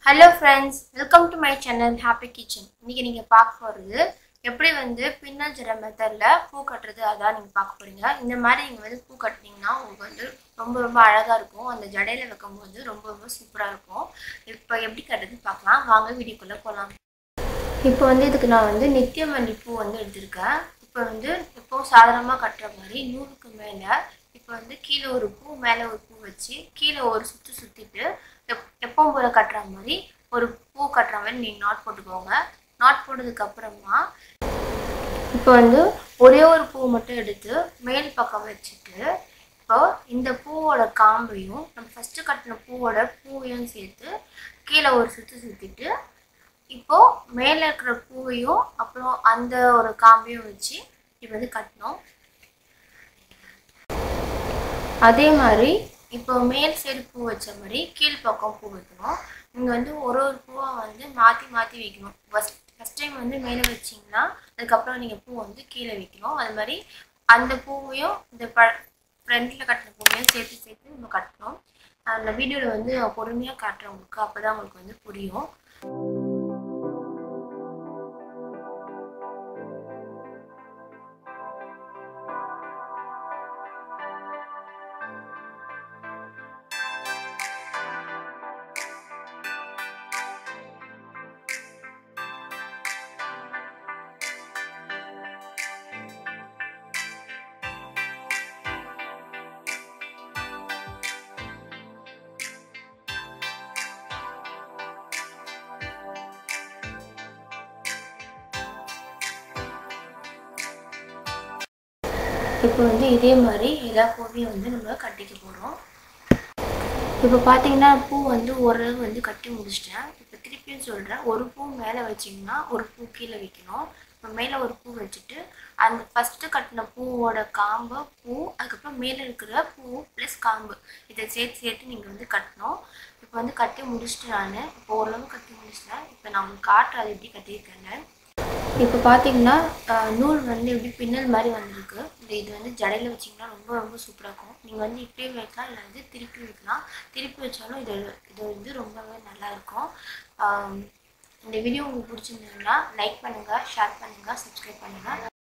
hello friends welcome to my channel Happy Kitchen இன்னைக்கு நீங்கள் பார்க்க போகிறது எப்படி வந்து பின்னல் ஜர மெத்தடில் பூ கட்டுறது அதான் நீங்கள் பார்க்க போகிறீங்க இந்த மாதிரி நீங்கள் வந்து பூ கட்டினீங்கன்னா உங்களுக்கு வந்து ரொம்ப ரொம்ப அழகாக இருக்கும் அந்த ஜடையில் வைக்கும்போது ரொம்ப ரொம்ப சூப்பராக இருக்கும் இப்போ எப்படி கட்டுறது பார்க்கலாம் வாங்க வீடியோக்குள்ளே போகலாம் இப்போ வந்து இதுக்கு நான் வந்து நித்தியமல்லி பூ வந்து எடுத்திருக்கேன் இப்போ வந்து இப்போ சாதாரணமாக கட்டுற மாதிரி நூறுக்கு மேலே இப்போ வந்து கீழே ஒரு பூ மேலே ஒரு பூ வச்சு கீழே ஒரு சுற்று சுற்றிட்டு எப் எப்பவும் போல் கட்டுற மாதிரி ஒரு பூ கட்டுற மாதிரி நீங்கள் நாட் போட்டுக்கோங்க நாட் போட்டதுக்கு அப்புறமா இப்போ வந்து ஒரே ஒரு பூ மட்டும் எடுத்து மேல் பக்கம் வச்சுட்டு இப்போ இந்த பூவோட காம்பையும் நம்ம ஃபஸ்ட்டு கட்டின பூவோட பூவையும் சேர்த்து கீழே ஒரு சுற்று சுற்றிட்டு இப்போ மேலே இருக்கிற பூவையும் அப்புறம் அந்த ஒரு காம்பையும் வச்சு இப்போ வந்து கட்டணும் அதே மாதிரி இப்போ மேல் சைடு பூ வச்ச மாதிரி கீழ் பக்கம் பூ வைக்கணும் நீங்கள் வந்து ஒரு ஒரு பூவாக வந்து மாற்றி மாற்றி வைக்கணும் ஃபஸ்ட் ஃபஸ்ட் டைம் வந்து மேலே வச்சிங்கன்னா அதுக்கப்புறம் நீங்கள் பூ வந்து கீழே வைக்கணும் அது மாதிரி அந்த பூவையும் இந்த ப ஃப்ரண்ட்டில் கட்டின பூவையும் சேர்த்து சேர்த்து நம்ம கட்டணும் அந்த வீடியோவில் வந்து பொறுமையாக காட்டுறேன் உங்களுக்கு அப்போ தான் உங்களுக்கு வந்து புரியும் இப்போ வந்து இதே மாதிரி எல்லா பூவையும் வந்து நம்ம கட்டிக்க போகிறோம் இப்போ பார்த்தீங்கன்னா பூ வந்து ஓரளவு வந்து கட்டி முடிச்சிட்டேன் இப்போ திருப்பியும் சொல்கிறேன் ஒரு பூ மேலே வச்சிங்கன்னா ஒரு பூ கீழே வைக்கணும் இப்போ மேலே ஒரு பூ வச்சுட்டு அந்த ஃபஸ்ட்டு கட்டின பூவோட காம்பு பூ அதுக்கப்புறம் மேலே இருக்கிற பூ ப்ளஸ் காம்பு இதை சேர்த்து சேர்த்து நீங்கள் வந்து கட்டணும் இப்போ வந்து கட்டி முடிச்சிட்டு நான் இப்போ ஓரளவு கட்டி முடிச்சிட்டேன் இப்போ நான் உங்களுக்கு காட்டுறேன் அது எப்படி கட்டியிருக்கேன்னு இப்போ பார்த்தீங்கன்னா நூல் வந்து எப்படி பின்னல் மாதிரி வந்திருக்கு இந்த இது வந்து ஜடையில் வச்சிங்கன்னா ரொம்ப ரொம்ப சூப்பராக இருக்கும் நீங்கள் வந்து இப்படியே வைக்கலாம் இல்லை வந்து திருப்பி வைக்கலாம் திருப்பி வச்சாலும் இது இது வந்து ரொம்பவே நல்லா இருக்கும் இந்த வீடியோ உங்களுக்கு பிடிச்சிருந்ததுன்னா லைக் பண்ணுங்கள் ஷேர் பண்ணுங்கள் சப்ஸ்கிரைப் பண்ணுங்கள்